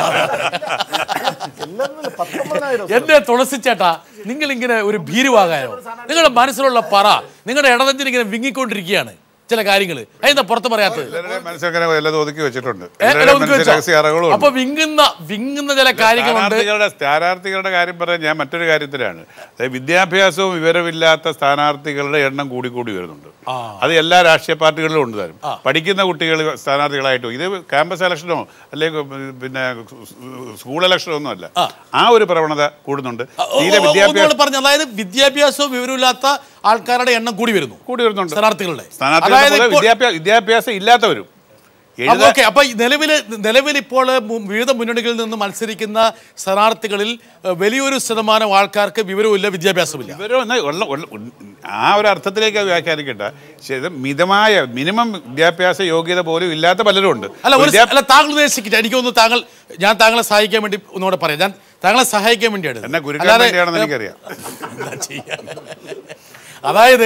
എന്റെ തുളസി ചേട്ടാ നിങ്ങൾ ഇങ്ങനെ ഒരു ഭീരുവാകാനോ നിങ്ങളുടെ മനസ്സിലുള്ള പറ നിങ്ങളുടെ ഇടനെഞ്ചിൽ ഇങ്ങനെ വിങ്ങിക്കൊണ്ടിരിക്കുകയാണ് ചില കാര്യങ്ങൾ അതെന്താ പുറത്ത് പറയാത്തത് എല്ലാവരുടെയും മനസ്സിലങ്ങനെ വല്ലതും ഒതുക്കി വെച്ചിട്ടുണ്ട് ഏ, എല്ലാവരുടെയും എല്ലാം ഒതുക്കി മനസ്സിൽ വെച്ചോ? രഹസ്യ അറകളും അപ്പൊ വിങ്ങുന്ന വിങ്ങുന്ന ചില കാര്യങ്ങളുണ്ട് സ്ഥാനാർത്ഥികളുടെ സ്ഥാനാർത്ഥികളുടെ കാര്യം പറയാൻ ഞാൻ മറ്റൊരു കാര്യത്തിലാണ് അതായത് വിദ്യാഭ്യാസവും വിവരമില്ലാത്ത സ്ഥാനാർത്ഥികളുടെ എണ്ണം കൂടി കൂടി വരുന്നുണ്ട് അത് എല്ലാ രാഷ്ട്രീയ പാർട്ടികളിലും ഉണ്ട് തരും പഠിക്കുന്ന കുട്ടികൾ സ്ഥാനാർത്ഥികളായിട്ടും ഇത് ക്യാമ്പസ് ഇലക്ഷനോ അല്ലെങ്കിൽ പിന്നെ സ്കൂൾ ഇലക്ഷനോ ഒന്നും അല്ല ആ ഒരു പ്രവണത കൂടുന്നുണ്ട് തീരെ വിദ്യാഭ്യാസം ഒന്നുകൂടെ പറഞ്ഞു അതായത് വിദ്യാഭ്യാസവും വിവരമില്ലാത്ത ആൾക്കാരുടെ എണ്ണം കൂടി വരുന്നു കൂടി വരുന്നുണ്ട് സ്ഥാനാർത്ഥികളുടെ സ്ഥാനാർത്ഥികളുടെ അതായത് പോലെ ഇപ്പോൾ- വിദ്യാഭ്യാസം വിദ്യാഭ്യാസം ഇല്ലാത്തവരും അപ്പൊ എഴുതാ- ഓക്കെ അപ്പൊ നിലവിൽ നിലവിൽ ഇപ്പോൾ മു- വിവിധ മുന്നണികളിൽ നിന്ന് മത്സരിക്കുന്ന സ്ഥാനാർത്ഥികളിൽ ഏഹ്, വലിയൊരു ശതമാനം ആൾക്കാർക്ക് വിവരവുമില്ല വിദ്യാഭ്യാസവുമില്ല ഇവരോ എന്നാ ഉള്ള- ഉള്ള- ആ ഒരു അർത്ഥത്തിലേക്ക് അത് വ്യാഖ്യാനിക്കണ്ട പക്ഷേ ഇത് മിതമായ മിനിമം വിദ്യാഭ്യാസ യോഗ്യത പോലും ഇല്ലാത്ത പലരും ഉണ്ട് അല്ല ഒരു വിദ്യാ- അല്ല താങ്കൾ ഉദ്ദേശിക്കില്ല എനിക്കൊന്ന് താങ്കൾ ഞാൻ താങ്കളെ സഹായിക്കാൻ വേണ്ടി ഒന്നുകൂടെ പറയാം ഞാൻ താങ്കളെ സഹായിക്കാൻ വേണ്ടിയാണ് എന്നെ കുരുക്കാൻ അല്ലാതെ, വേണ്ടിയാണെന്ന് എനിക്കറിയാം എന്താ ചെയ്യാൻ? അതായത്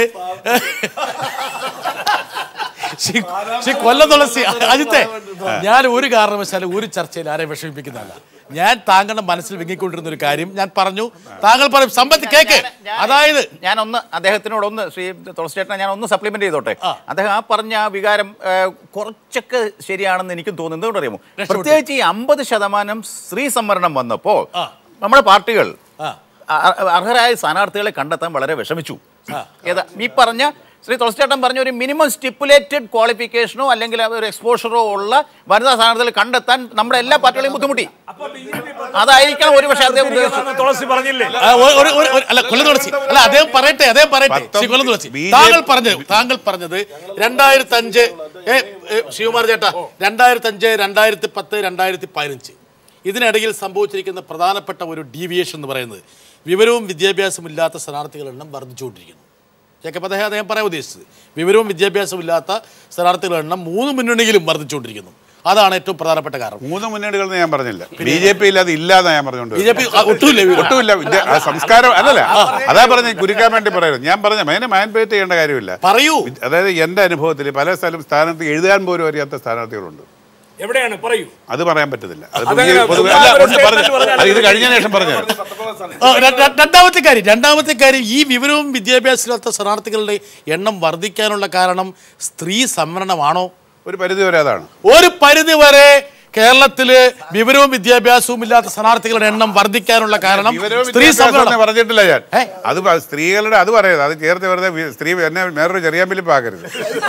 ശ്രീ ശ്രീ കൊല്ലം തുളസി അജിത്തെ ഞാൻ ഒരു കാരണവശാലും ഒരു ചർച്ചയിൽ ആരെയും വിഷമിപ്പിക്കുന്നതല്ല ഞാൻ താങ്കളുടെ മനസ്സിൽ വിങ്ങിക്കൊണ്ടിരുന്ന ഒരു കാര്യം ഞാൻ പറഞ്ഞു താങ്കൾ പറയും സമ്പത്ത് കേക്ക് അതായത് ഞാൻ ഒന്ന് അദ്ദേഹത്തിനോട് ഒന്ന് ശ്രീ തുളസിച്ചേട്ടനെ ഞാൻ ഒന്ന് സപ്ലിമെന്റ് ചെയ്തോട്ടെ അദ്ദേഹം ആ പറഞ്ഞ ആ വികാരം ഏ, കുറച്ചൊക്കെ ശരിയാണെന്ന് എനിക്കും തോന്നുന്നു എന്തുകൊണ്ട് അറിയാമോ പ്രത്യേകിച്ച് ഈ അമ്പത് ശതമാനം സ്ത്രീ സംവരണം വന്നപ്പോൾ നമ്മുടെ പാർട്ടികൾ അ- അർഹരായ സ്ഥാനാർത്ഥികളെ കണ്ടെത്താൻ വളരെ വിഷമിച്ചു ഏതാ ഈ പറഞ്ഞ ശ്രീ തുളസിച്ചേട്ടൻ പറഞ്ഞ ഒരു മിനിമം സ്റ്റിപ്പുലേറ്റഡ് ക്വാളിഫിക്കേഷനോ അല്ലെങ്കിൽ ഒരു എക്സ്പോഷറോ ഉള്ള വനിതാ സ്ഥാനാർത്ഥികൾ കണ്ടെത്താൻ നമ്മുടെ എല്ലാ പാർട്ടികളെയും ബുദ്ധിമുട്ടി അതായിരിക്കണം ഒരുപക്ഷെ അദ്ദേഹം ഉദ്ദേശിച്ചത്. തുളസി പറഞ്ഞില്ലേ ആ, ഒരു- ഒരു- ഒരു- ഒരു- അല്ല കൊല്ലം തുളസി അല്ല അദ്ദേഹം പറയട്ടെ അദ്ദേഹം പറയട്ടെ ശ്രീ കൊല്ലം തുളസി ബി ജെ- താങ്കൾ പറഞ്ഞത് താങ്കൾ പറഞ്ഞത് രണ്ടായിരത്തി അഞ്ച് ശിവകുമാർ ചേട്ടാ രണ്ടായിരത്തി അഞ്ച് രണ്ടായിരത്തി പത്ത് രണ്ടായിരത്തി പതിനഞ്ച് ഇതിനിടയിൽ സംഭവിച്ചിരിക്കുന്ന പ്രധാനപ്പെട്ട ഒരു ഡീവിയേഷൻ എന്ന് പറയുന്നത് വിവരവും വിദ്യാഭ്യാസവും ഇല്ലാത്ത സ്ഥാനാർത്ഥികളുടെ എണ്ണം വർദ്ധിച്ചുകൊണ്ടിരിക്കുന്നു ജേക്കബ് അദ്ദേഹം അദ്ദേഹം പറയാൻ ഉദ്ദേശിച്ചത് വിവരവും വിദ്യാഭ്യാസവും ഇല്ലാത്ത സ്ഥാനാർത്ഥികളുടെ എണ്ണം മൂന്ന് മുന്നണിയിലും വർദ്ധിച്ചുകൊണ്ടിരിക്കുന്നു അതാണ് ഏറ്റവും പ്രധാനപ്പെട്ട കാരണം മൂന്ന് മുന്നണികൾ ഞാൻ പറഞ്ഞില്ല ബി ജെ പി ഇല്ലാതെ ഇല്ലാതെ ഞാൻ പറഞ്ഞുകൊണ്ട് ബി ജെ പി ഒട്ടുമില്ല വിവരം. ഒട്ടുമില്ല വിദ്യ- ആ സംസ്കാരം അല്ലല്ല അതാ പറഞ്ഞ കുരുക്കാൻ വേണ്ടി പറയുന്നത് ഞാൻ പറഞ്ഞ അതിനെ മാൻപേറ്റ് ചെയ്യേണ്ട കാര്യമില്ല പറയൂ അതായത് എൻ്റെ അനുഭവത്തിൽ പല സ്ഥലം സ്ഥാനാർത്ഥി എഴുതാൻ പോലും അറിയാത്ത സ്ഥാനാർത്ഥികളുണ്ട് എവിടെയാണ് പറയൂ അത് പറയാൻ പറ്റത്തില്ല അത് അതെങ്ങനെ? പൊതുവെ- പൊതുവെ അല്ല, ഒരു ഉണ്ട്, പറഞ്ഞു. statement പറഞ്ഞാൽ അത് ഇത് കഴിഞ്ഞ ശേഷം പറഞ്ഞു ആ, ര- ര- രണ്ടാമത്തെ കാര്യം രണ്ടാമത്തെ കാര്യം ഈ വിവരവും വിദ്യാഭ്യാസമില്ലാത്ത സ്ഥാനാർത്ഥികളുടെ എണ്ണം വർദ്ധിക്കാനുള്ള കാരണം സ്ത്രീ സംവരണമാണോ ഒരു പരിധി വരെ അതാണ് ഒരു പരിധി വരെ കേരളത്തില് വിവരവും വിദ്യാഭ്യാസവും ഇല്ലാത്ത സ്ഥാനാർത്ഥികളുടെ എണ്ണം വർദ്ധിക്കാനുള്ള കാരണം വിവരവും സ്ത്രീ വിദ്യാഭ്യാസവും സംവരണം ഒന്നും പറഞ്ഞിട്ടില്ല ഞാൻ ഏ? അത് പ- സ്ത്രീകളുടെ അത് പറയരുത് അത് ചേർത്ത് വെറുതെ വി- സ്ത്രീ എന്നെ വേറൊരു ചെറിയ പിലിപ്പാക്കരുത്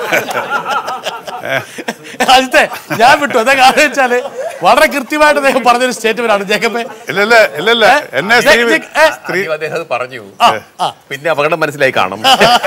അജിത്തെ ഞാൻ വിട്ടു അതൊക്കെ ആലോചിച്ചാല് വളരെ കൃത്യമായിട്ട് അദ്ദേഹം പറഞ്ഞൊരു സ്റ്റേറ്റ്മെന്റ് ആണ് ജേക്കബ് ഇല്ലല്ല ഇല്ലല്ല എന്നെ സ്ത്രീ സ്ത്രീ അദ്ദേഹം അത് പറഞ്ഞു പിന്നെ അപകടം മനസ്സിലായി കാണും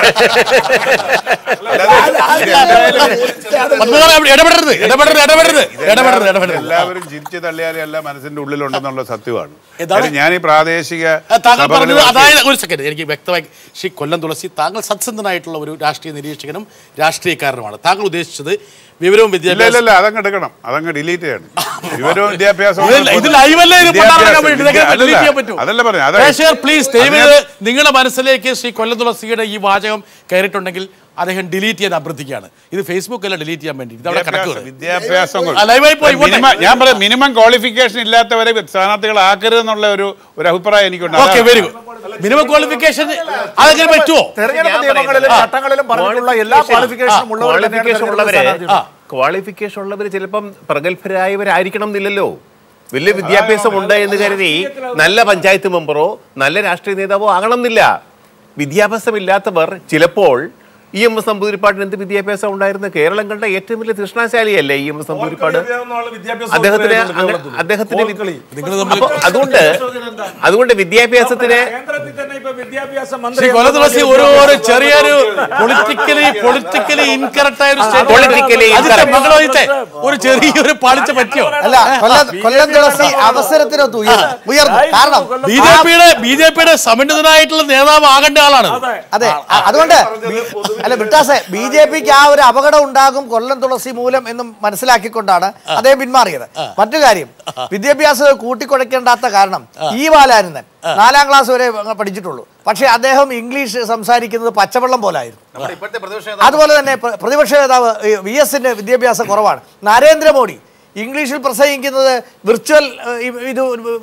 ഇടപെടരുത് ഇടപെടരുത് ഇടപെടരുത് ഇടപെടരുത് ഇടപെടരുത് എല്ലാവരും ചിരിച്ചു തള്ളിയാലും എല്ലാം മനസ്സിന്റെ ഉള്ളിലുണ്ടെന്നുള്ള സത്യമാണ് ഏതാണ്? കാര്യം ഞാൻ ഈ പ്രാദേശിക ആ, താങ്കൾ സഭകളിൽ പറഞ്ഞത് വർക്ക് അതായത് ഒരു സെക്കൻഡ് എനിക്ക് വ്യക്തമായി ശ്രീ കൊല്ലം തുളസി താങ്കൾ സത്സന്ധനായിട്ടുള്ള ഒരു രാഷ്ട്രീയ നിരീക്ഷകനും രാഷ്ട്രീയക്കാരനുമാണ് താങ്കൾ ഉദ്ദേശിച്ചത് വിവരവും ഇല്ല ഇല്ല വിദ്യാഭ്യാസവും ഇല്ല അതങ്ങ് എടുക്കണം അതങ്ങ് ഡിലീറ്റ് ചെയ്യണം വിവരവും വിദ്യാഭ്യാസവും ഇത് ഇത് ലൈവല്ലേ ഇത് പണ്ടാറക്കാൻ വേണ്ടി ഇതൊക്കെ വിദ്യാഭ്യാസം- delete ചെയ്യാൻ പറ്റുമോ? അതല്ല പറഞ്ഞു പ്രേക്ഷകർ പ്ലീസ് ദയവേത് നിങ്ങളുടെ മനസ്സിലേക്ക് ശ്രീ കൊല്ലം തുളസിയുടെ ഈ വാചകം കയറിയിട്ടുണ്ടെങ്കിൽ അദ്ദേഹം ഡിലീറ്റ് ചെയ്യാൻ അഭ്യർത്ഥിക്കുകയാണ് ഇത് ഫേസ്ബുക്ക് അല്ല ഡിലീറ്റ് ചെയ്യാൻ വേണ്ടി ഇതവിടെ കിടക്കുക വിദ്യാഭ്യാസം കൊണ്ട്. ആ, ലൈവായി പോയി, പോട്ടെ. മിനിമം- ഞാൻ പറയാം മിനിമം ക്വാളിഫിക്കേഷൻ ഇല്ലാത്തവരെ സ്ഥാനാർത്ഥികളാക്കരുതെന്നുള്ള ഒരു ഒരു അഭിപ്രായം എനിക്കുണ്ട് ഓക്കെ അതാണ്. വെരി ഗുഡ് മിനിമം ക്വാളിഫിക്കേഷൻ അതെങ്ങനെ പറ്റുമോ തെരഞ്ഞെടുപ്പ് ഞാൻ നിയമങ്ങളിലും പറയുന്നത്. ചട്ടങ്ങളിലും പറഞ്ഞിട്ടുള്ള എല്ലാ ക്വാളിഫിക്കേഷനും ഉള്ളവർ തന്നെയാണ് ക്വാളിഫിക്കേഷൻ തെരഞ്ഞെടുപ്പ് ഉള്ളവരെ സ്ഥാനാർത്ഥികൾ. ക്വാളിഫിക്കേഷൻ ഉള്ളവർ ചിലപ്പം പ്രഗത്ഭരായവരായിരിക്കണം എന്നില്ലല്ലോ വലിയ വിദ്യാഭ്യാസം ഉണ്ട് എന്ന് കരുതി നല്ല പഞ്ചായത്ത് മെമ്പറോ നല്ല രാഷ്ട്രീയ നേതാവോ ആകണം എന്നില്ല വിദ്യാഭ്യാസമില്ലാത്തവർ ചിലപ്പോൾ ഇ എം എസ് നമ്പൂതിരിപ്പാടിന് എന്ത് വിദ്യാഭ്യാസം ഉണ്ടായിരുന്നു കേരളം കണ്ട ഏറ്റവും വലിയ തൃഷ്ണാശാലിയല്ലേ ഇ എം എസ് നമ്പൂതിരിപ്പാട് അദ്ദേഹത്തിന് അങ്ങ- അദ്ദേഹത്തിന് വി- നിങ്ങൾ തമ്മിൽ അപ്പൊ അതുകൊണ്ട് അതുകൊണ്ട് വിദ്യാഭ്യാസത്തിന് കേന്ദ്രത്തിൽ തന്നെ ഇപ്പൊ വിദ്യാഭ്യാസ ശ്രീ മന്ത്രി കൊല്ലം തുളസി ഒരു ഒരു ചെറിയൊരു പൊളിറ്റിക്കലി പൊളിറ്റിക്കലി ഇൻകറക്റ്റ് ആയ ഒരു statement. Politically അതിന്റെ incorrect. മകളോയിത്തെ ഒരു ചെറിയൊരു പാളിച്ച പറ്റിയോ അല്ല കൊല്ലം കൊല്ലം തുളസി അവസരത്തിനൊത്ത് ഉയർന്നു ഉയർന്നു കാരണം ബി ജെ പിയുടെ ബി ജെ പിയുടെ സമന്വിതനായിട്ടുള്ള നേതാവ് ആകേണ്ട ആളാണ് അതെ അ- അതുകൊണ്ട് ബി- അല്ല വിട്ടാസെ ബി ജെ പിക്ക് ആ ഒരു അപകടം ഉണ്ടാകും കൊല്ലം തുളസി മൂലം എന്നും മനസ്സിലാക്കിക്കൊണ്ടാണ് അദ്ദേഹം പിന്മാറിയത് മറ്റു കാര്യം വിദ്യാഭ്യാസം കൂട്ടിക്കുഴയ്ക്കേണ്ടാത്ത കാരണം ഈ ബാലാനന്ദൻ നാലാം ക്ലാസ് വരെ അങ്ങ് പഠിച്ചിട്ടുള്ളൂ പക്ഷേ അദ്ദേഹം ഇംഗ്ലീഷ് സംസാരിക്കുന്നത് പച്ചവെള്ളം പോലായിരുന്നു നമ്മുടെ ഇപ്പോഴത്തെ പ്രതിപക്ഷ നേതാവ് അതുപോലെ തന്നെ പ്ര- പ്രതിപക്ഷ നേതാവ് ഈ വി എസിന്റെ വിദ്യാഭ്യാസം കുറവാണ് നരേന്ദ്രമോദി ഇംഗ്ലീഷിൽ പ്രസംഗിക്കുന്നത് വിർച്വൽ ഇത്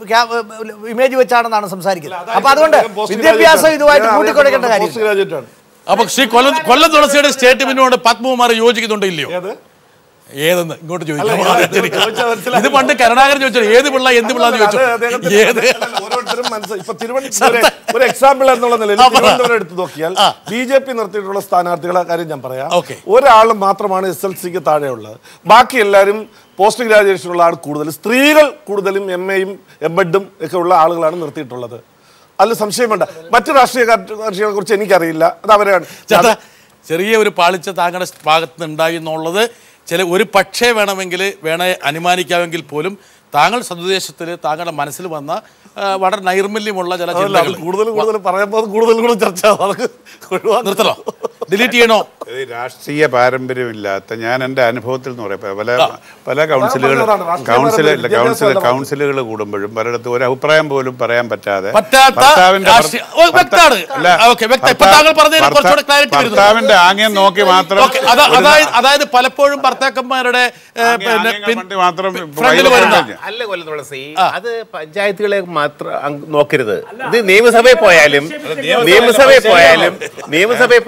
ഇമേജ് വെച്ചാണെന്നാണ് സംസാരിക്കുന്നത് അപ്പൊ അതുകൊണ്ട് വിദ്യാഭ്യാസം ഇതുമായിട്ട് കൂട്ടിക്കൊടുക്കേണ്ട കാര്യം പോസ്റ്റ് ഗ്രാജുവേറ്റ് ആണ് അപ്പൊ ശ്രീ കൊല്ലം കൊല്ലം തുളസിയുടെ സ്റ്റേറ്റ്മെന്റിനോട് പത്മകുമാർ യോജിക്കുന്നുണ്ടോ ഇല്ലയോ ഏതെന്ന് ഇങ്ങോട്ട് ചോദിക്കാം ഇത് പണ്ട് കരുണാകരൻ ചോദിച്ചോ ഏത് പിള്ള എന്ത് പിള്ള എന്ന് അത് ചോദിച്ചോ അദ്ദേഹത്തിന് ഏത് ഓരോരുത്തരും മനസ്സിലായി ഇപ്പൊ തിരുവനന്തപുരം ഒരു എക്സാമ്പിൾ എന്നുള്ള നിലയിൽ ആ, പറ. തിരുവനന്തപുരം എടുത്ത് നോക്കിയാൽ ആ. ബി ജെ പി നിർത്തിയിട്ടുള്ള സ്ഥാനാർത്ഥികളെ കാര്യം ഞാൻ പറയാം Okay. ഒരാൾ മാത്രമാണ് എസ് എൽ സിക്ക് താഴെയുള്ളത് ബാക്കി എല്ലാവരും പോസ്റ്റ് ഗ്രാജുവേഷൻ ഉള്ള ആൾ കൂടുതൽ സ്ത്രീകൾ കൂടുതലും എം എയും എം എഡും ഒക്കെ ഉള്ള ആളുകളാണ് നിർത്തിയിട്ടുള്ളത് അതിൽ സംശയം വേണ്ട മറ്റു രാഷ്ട്രീയ കക്ഷികളെ കുറിച്ച് എനിക്കറിയില്ല അത് അവരാണ് ചേട്ടാ ചെറിയ ഒരു പാളിച്ച താങ്കളുടെ ഭാഗത്ത് നിന്ന് ഉണ്ടായി എന്നുള്ളത് ചില ഒരു പക്ഷേ വേണമെങ്കിൽ വേണേ അനുമാനിക്കാമെങ്കിൽ പോലും താങ്കൾ സന്ദേശത്തിൽ താങ്കളുടെ മനസ്സിൽ വന്ന ആ, വളരെ നൈർമല്യമുള്ള ചില ചിന്തകൾ കൂടുതൽ കൂടുതൽ പറയാൻ പോകുന്നത് കൂടുതൽ കൂടുതൽ ചർച്ച ആവും. അതൊക്കെ ഒഴിവാക്കണം. നിർത്തണോ ഡിലീറ്റ് ചെയ്യണോ ഇത് രാഷ്ട്രീയ പാരമ്പര്യമില്ലാത്ത ഞാൻ എൻ്റെ അനുഭവത്തിൽ എന്ന് പറയാം പല പല കൗൺസിലുകൾ പറഞ്ഞതാണ്, രാഷ്ട്രീയ കൗൺസിൽ പാരമ്പര്യം, കൗൺസിൽ വിദ്യാഭ്യാസം കൗൺസിലുകൾ കൂടുമ്പോഴും പലയിടത്തും ഒരു അഭിപ്രായം പോലും പറയാൻ പറ്റാതെ പറ്റാത്ത ഭർത്താവിന്റെ ഭർ- രാഷ്ട്രീയ- ഓ, വ്യക്തമാണ്. അല്ല, ആ, ഓക്കെ, വ്യക്തം. ഇപ്പൊ ഭർത്താ- താങ്കൾ പറഞ്ഞതിന് ഭർത്താ- കുറച്ചുകൂടെ clarity വരുന്നു. ഭർത്താവിന്റെ ആംഗ്യം നോക്കി മാത്രം ഓക്കെ, അതാ- ഒരു- അതായത് അതായത് പലപ്പോഴും ഭർത്താക്കന്മാരുടെ ഏ, ആംഗ്യം- പിന്നെ ആംഗ്യങ്ങൾ പിൻ- കൊണ്ട് മാത്രം ഫ്രണ്ടിൽ വരുന്ന അല്ല കൊല്ലം തുളസി അത് പഞ്ചായത്തുകളെ മാത്രം അങ് നോക്കരുത് ഇത് നിയമസഭയിൽ പോയാലും നിയമസഭയിൽ പോയാലും നിയമസഭയിൽ പോയാലും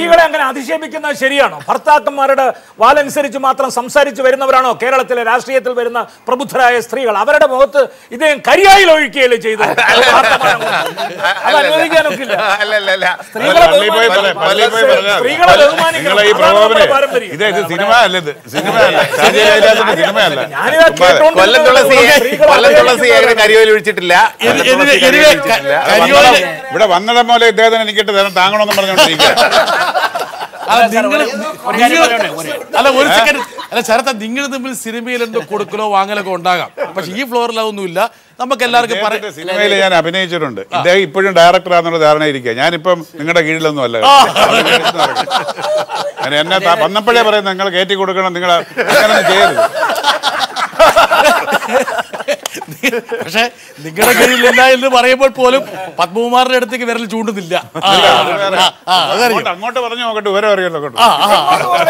സ്ത്രീകളെ അങ്ങനെ അധിക്ഷേപിക്കുന്നത് ശരിയാണോ ഭർത്താക്കന്മാരുടെ വാലനുസരിച്ച് മാത്രം സംസാരിച്ച് വരുന്നവരാണോ കേരളത്തിലെ രാഷ്ട്രീയത്തിൽ വരുന്ന പ്രബുദ്ധരായ സ്ത്രീകൾ അവരുടെ മുഖത്ത് ഇദ്ദേഹം കരിയായിൽ ഒഴിക്കുകയല്ലേ ചെയ്തത് അത് അനുവദിക്കാനൊക്കില്ല അല്ല അല്ല അല്ല സ്ത്രീകളെ പള്ളിയിൽ പോയി പറ- പള്ളിയിൽ പോയി പറഞ്ഞാൽ സ്ത്രീകളെ ബഹുമാനിക്കണം. നിങ്ങളെ ഈ അതാണ് പ്രകോപനം നമ്മുടെ പാരമ്പര്യം. ഇത് ഇത് സിനിമ അല്ല ഇത് സിനിമ അല്ല ഷാജി കൈലാസിന്റെ സിനിമയല്ല ഞാനിത് ചുമ്മാ കേട്ടോണ്ട് കൊല്ലം തുളസി സ്ത്രീകൾ കൊല്ലം തുളസി അവഹേളിക്കുന്നവരാണ്. അങ്ങനെ കരിയോയിൽ ഒഴിച്ചിട്ടില്ല കൊല്ലം എനി- തുളസി എനി- കരിയോയിൽ എനി- ഒഴിച്ചിട്ടില്ല. ഇവിടെ കരിയോയിൽ- വന്നടം- ഇവിടെ വന്നിടം പോലെ ഇദ്ദേഹത്തിന് എനിക്കിട്ട് തരാൻ താങ്ങണമെന്ന് പറഞ്ഞുകൊണ്ടിരിക്കുക അല്ല നിങ്ങൾ അല്ല ഒരു സെക്കൻഡ് അല്ല ശരത്ത നിങ്ങൾ തമ്മിൽ സിനിമയിൽ എന്തോ കൊടുക്കലോ വാങ്ങലൊക്കെ ഉണ്ടാകാം പക്ഷെ ഈ ഫ്ലോറിൽ അതൊന്നുമില്ല നമുക്ക് എല്ലാവർക്കും ഇദ്ദേഹത്തിന്റെ പറയാം സിനിമയിൽ ഞാൻ അഭിനയിച്ചിട്ടുണ്ട് ഇദ്ദേഹം ഇപ്പോഴും ഡയറക്ടറാന്നുള്ള ധാരണ ഇരിക്കുക ഞാനിപ്പം നിങ്ങളുടെ കീഴിലൊന്നും അല്ല ഞാൻ എന്നെ ത- വന്നപ്പോഴേ പറയുന്നത് നിങ്ങൾ കയറ്റി കൊടുക്കണം നിങ്ങൾ അങ്ങനൊന്നും ചെയ്യരുത് പക്ഷെ നിങ്ങളുടെ കയ്യിലില്ല എന്ന് പറയുമ്പോൾ പോലും പത്മകുമാറിന്റെ അടുത്തേക്ക് വിരൽ ചൂണ്ടുന്നില്ല ആ, ഇല്ല, അത് വേറെ. ആ, ആ, അതറിയും. അങ്ങോട്ട് അങ്ങോട്ട് പറഞ്ഞു നോക്കട്ടെ വിവരം അറിയല്ലോ അങ്ങോട്ട് ആ, ആ,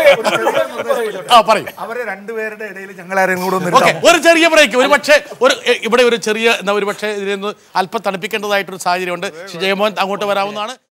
ആ പറയും അവരെ രണ്ടുപേരുടെ ഇടയിൽ ഞങ്ങളാരെയും കൂടെ ഒന്ന് ഓക്കെ ഇരുത്താമോ? ഒരു ചെറിയ ബ്രേക്ക് ഒരു പക്ഷേ ഒരു എ- ഇവിടെ ഒരു ചെറിയ എന്താ ഒരു പക്ഷേ ഇതിനൊന്ന് അല്പം തണുപ്പിക്കേണ്ടതായിട്ടൊരു സാഹചര്യമുണ്ട് ജയമോഹൻ അങ്ങോട്ട് വരാവുന്നതാണ്